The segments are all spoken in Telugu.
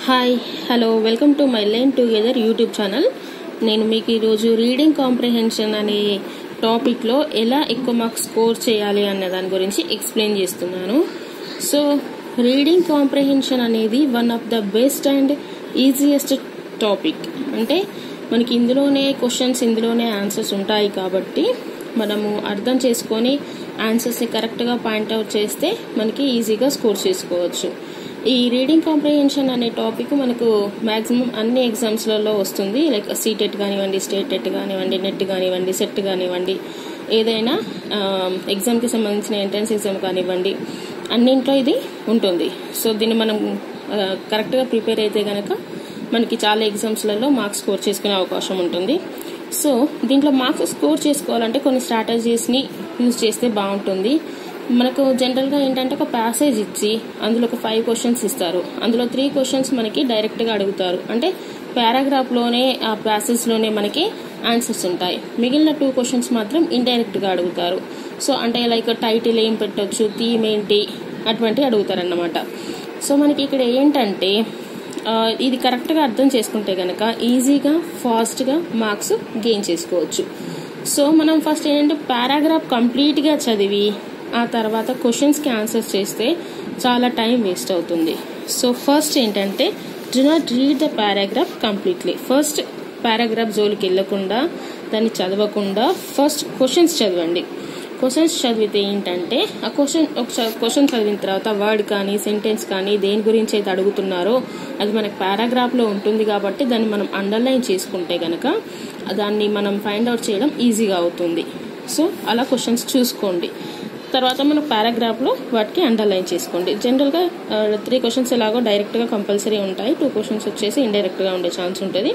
hi hello welcome to my line together YouTube channel నేను మీకు ఈరోజు రీడింగ్ కాంప్రిహెన్షన్ అనే టాపిక్లో ఎలా ఎక్కువ మార్క్స్ స్కోర్ చేయాలి అనే దాని గురించి ఎక్స్ప్లెయిన్ చేస్తున్నాను సో రీడింగ్ కాంప్రిహెన్షన్ అనేది one of the best and easiest topic అంటే మనకి ఇందులోనే క్వశ్చన్స్ ఇందులోనే ఆన్సర్స్ ఉంటాయి కాబట్టి మనము అర్థం చేసుకొని ఆన్సర్స్ని కరెక్ట్గా పాయింట్అవుట్ చేస్తే మనకి ఈజీగా స్కోర్ చేసుకోవచ్చు ఈ రీడింగ్ కాంప్రిహెన్షన్ అనే టాపిక్ మనకు మ్యాక్సిమం అన్ని ఎగ్జామ్స్లలో వస్తుంది లైక్ సీటెట్ కానివ్వండి స్టేట్ టెట్ కానివ్వండి నెట్ కానివ్వండి సెట్ కానివ్వండి ఏదైనా ఎగ్జామ్కి సంబంధించిన ఎంట్రన్స్ ఎగ్జామ్ కానివ్వండి అన్నింట్లో ఇది ఉంటుంది సో దీన్ని మనం కరెక్ట్గా ప్రిపేర్ అయితే కనుక మనకి చాలా ఎగ్జామ్స్లలో మార్క్స్ స్కోర్ చేసుకునే అవకాశం ఉంటుంది సో దీంట్లో మార్క్స్ స్కోర్ చేసుకోవాలంటే కొన్ని స్ట్రాటజీస్ని యూజ్ చేస్తే బాగుంటుంది మనకు జనరల్గా ఏంటంటే ఒక ప్యాసేజ్ ఇచ్చి అందులో ఒక ఫైవ్ క్వశ్చన్స్ ఇస్తారు అందులో త్రీ క్వశ్చన్స్ మనకి డైరెక్ట్గా అడుగుతారు అంటే పారాగ్రాఫ్లోనే ఆ ప్యాసేజ్లోనే మనకి ఆన్సర్స్ ఉంటాయి మిగిలిన టూ క్వశ్చన్స్ మాత్రం ఇండైరెక్ట్గా అడుగుతారు సో అంటే లైక్ టైటిల్ ఏం పెట్టొచ్చు థీమ్ ఏంటి అటువంటివి అడుగుతారన్నమాట సో మనకి ఇక్కడ ఏంటంటే ఇది కరెక్ట్గా అర్థం చేసుకుంటే కనుక ఈజీగా ఫాస్ట్గా మార్క్స్ గెయిన్ చేసుకోవచ్చు సో మనం ఫస్ట్ ఏంటంటే పారాగ్రాఫ్ కంప్లీట్గా చదివి ఆ తర్వాత క్వశ్చన్స్కి ఆన్సర్స్ చేస్తే చాలా టైం వేస్ట్ అవుతుంది సో ఫస్ట్ ఏంటంటే do not read the paragraph completely first paragraph జోలికి వెళ్ళకుండా దాన్ని చదవకుండా ఫస్ట్ క్వశ్చన్స్ చదవండి క్వశ్చన్స్ చదివితే ఏంటంటే ఆ క్వశ్చన్ ఒక క్వశ్చన్ చదివిన తర్వాత వర్డ్ కానీ సెంటెన్స్ కానీ దేని గురించి అయితే అడుగుతున్నారో అది మనకు పారాగ్రాఫ్లో ఉంటుంది కాబట్టి దాన్ని మనం అండర్లైన్ చేసుకుంటే కనుక దాన్ని మనం ఫైండ్ అవుట్ చేయడం ఈజీగా అవుతుంది సో అలా క్వశ్చన్స్ చూసుకోండి తర్వాత మనం పారాగ్రాఫ్లో వాటికి అండర్లైన్ చేసుకోండి జనరల్గా త్రీ క్వశ్చన్స్ ఎలాగో డైరెక్ట్గా కంపల్సరీ ఉంటాయి టూ క్వశ్చన్స్ వచ్చేసి ఇండైరెక్ట్గా ఉండే ఛాన్స్ ఉంటుంది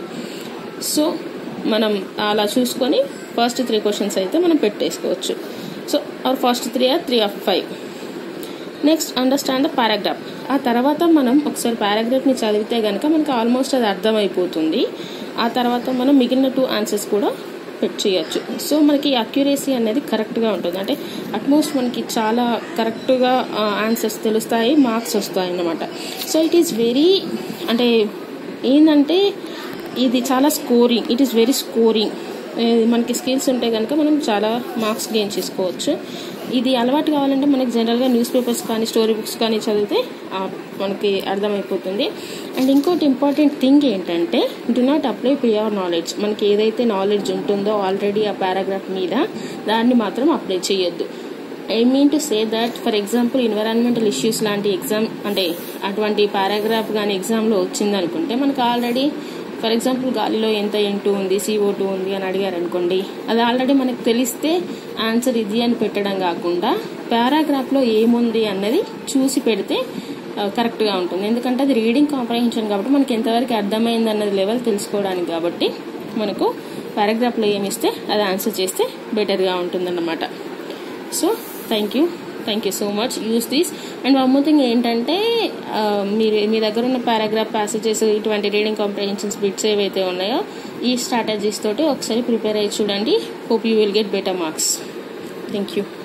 సో మనం అలా చూసుకొని ఫస్ట్ త్రీ క్వశ్చన్స్ అయితే మనం పెట్టేసుకోవచ్చు so or first three or three of five next understand the paragraph ఆ తర్వాత మనం ఒకసారి పారాగ్రాఫ్ని చదివితే కనుక మనకి ఆల్మోస్ట్ అది అర్థమైపోతుంది ఆ తర్వాత మనం మిగిలిన టూ ఆన్సర్స్ కూడా చేయొచ్చు సో మనకి అక్యురేసీ అనేది కరెక్ట్గా ఉంటుంది అంటే అట్మోస్ట్ మనకి చాలా కరెక్ట్గా ఆన్సర్స్ తెలుస్తాయి మార్క్స్ వస్తాయి అన్నమాట సో ఇట్ ఈస్ వెరీ అంటే ఏంటంటే ఇది చాలా scoring it is very scoring మనకి స్కిల్స్ ఉంటే కనుక మనం చాలా మార్క్స్ గెయిన్ చేసుకోవచ్చు ఇది అలవాటు కావాలంటే మనకి జనరల్గా న్యూస్ పేపర్స్ కానీ స్టోరీ బుక్స్ కానీ చదివితే మనకి అర్థమైపోతుంది అండ్ ఇంకోటి ఇంపార్టెంట్ థింగ్ ఏంటంటే do not apply prior knowledge మనకి ఏదైతే నాలెడ్జ్ ఉంటుందో ఆల్రెడీ ఆ పారాగ్రాఫ్ మీద దాన్ని మాత్రం అప్లై చేయొద్దు I mean to say that for example environmental issues లాంటి ఎగ్జామ్ అంటే అటువంటి పారాగ్రాఫ్ కానీ ఎగ్జామ్లో వచ్చిందనుకుంటే మనకు ఆల్రెడీ ఫర్ ఎగ్జాంపుల్ గాలిలో ఎంత ఎంటూ ఉంది సిఓ టూ ఉంది అని అడిగారు అనుకోండి అది ఆల్రెడీ మనకు తెలిస్తే ఆన్సర్ ఇది అని పెట్టడం కాకుండా పారాగ్రాఫ్లో ఏముంది అన్నది చూసి పెడితే కరెక్ట్గా ఉంటుంది ఎందుకంటే అది రీడింగ్ కాంప్రహెన్షన్ కాబట్టి మనకి ఎంతవరకు అర్థమైంది అన్నది లెవెల్ తెలుసుకోవడానికి కాబట్టి మనకు పారాగ్రాఫ్లో ఏమిస్తే అది ఆన్సర్ చేస్తే బెటర్గా ఉంటుందన్నమాట so thank you thank you so much use this and one more thing ఏంటంటే మీరు మీ దగ్గర ఉన్న పారాగ్రాఫ్ ప్యాసేజెస్ ఇటువంటి రీడింగ్ కాంప్రహెన్షన్స్ బిట్స్ ఏవైతే ఉన్నాయో ఈ స్ట్రాటజీస్ తోటి ఒకసారి ప్రిపేర్ అయ్యి చూడండి hope you will get better marks thank you